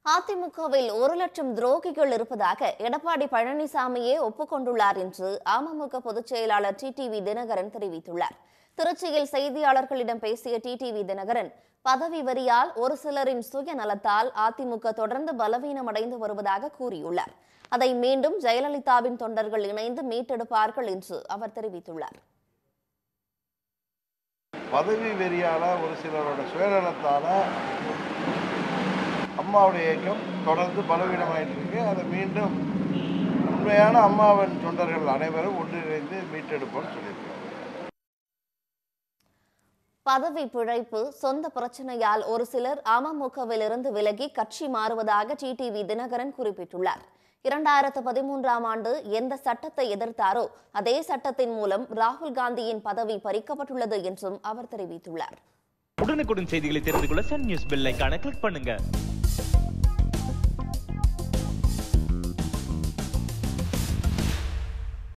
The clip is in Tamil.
அதிமுகவில் ஒரு லட்சம் துரோகிகள் இருப்பதாக எடப்பாடி பழனிசாமியே ஒப்புக்கொண்டுள்ளார் என்று அமமுக பொதுச் செயலாளர் டிடிவி தினகரன் தெரிவித்துள்ளார் திருச்சியில் செய்தியாளர்களிடம் பேசிய டிடிவி தினகரன் பதவி வரியால் ஒரு சிலரின் சுயநலத்தால் அதிமுக தொடர்ந்து பலவீனமடைந்து வருவதாக கூறியுள்ளார் அதை மீண்டும் ஜெயலலிதாவின் தொண்டர்கள் இணைந்து மீட்டெடுப்பார்கள் என்று அவர் தெரிவித்துள்ளார் பதவி வெறியால ஒரு சிலரோட சுயநலத்தால அம்மாவுடைய இயக்கம் தொடர்ந்து பலவீனமாயிட்டு இருக்கு அதை மீண்டும் உண்மையான அம்மாவின் தொண்டர்கள் அனைவரும் ஒன்றிணைந்து மீட்டெடுப்போம்னு சொல்லியிருக்காங்க பதவி பிழைப்பு சொந்த பிரச்சனையால் ஒரு சிலர் அமமுகவிலிருந்து விலகி கட்சி மாறுவதாக டிடிவி தினகரன் குறிப்பிட்டுள்ளார் இரண்டாயிரத்து பதிமூன்றாம் ஆண்டு எந்த சட்டத்தை எதிர்த்தாரோ அதே சட்டத்தின் மூலம் ராகுல் காந்தியின் பதவி பறிக்கப்பட்டுள்ளது என்றும் அவர் தெரிவித்துள்ளார் உடனுக்குடன் செய்திகளை தெரிந்து கொள்ள சன் நியூஸ் பெல் ஐகானை கிளிக் பண்ணுங்க